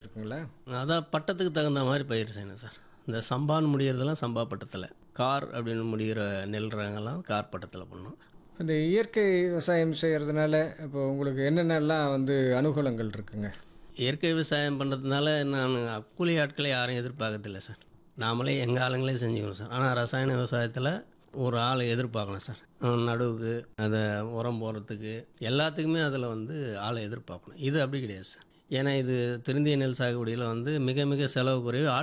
இருக்குங்களா அதான் பட்டத்துக்கு தகுந்த மாதிரி பயிர் செய்யணும் சார் இந்த சம்பான்னு முடிகிறதெல்லாம் சம்பா பட்டத்தில் கார் அப்படின்னு முடிகிற நெல் ரகங்கள்லாம் கார் பட்டத்தில் பண்ணணும் இந்த இயற்கை விவசாயம் செய்கிறதுனால இப்போ உங்களுக்கு என்னென்னலாம் வந்து அனுகூலங்கள் இருக்குங்க இயற்கை விவசாயம் பண்ணுறதுனால நான் கூலி ஆட்களை யாரும் எதிர்பார்க்கறதில்ல சார் நாமளே எங்கள் ஆளுங்களே செஞ்சுக்கணும் சார் ஆனால் ரசாயன விவசாயத்தில் ஒரு ஆளை எதிர்பார்க்கணும் சார் அஹ் நடுவுக்கு அதை உரம் போடுறதுக்கு எல்லாத்துக்குமே அதில் வந்து ஆளை எதிர்பார்க்கணும் இது அப்படி கிடையாது சார் ஏன்னா இது திருந்திய நெல் சாகுபடியில் வந்து மிக மிக செலவு குறைவு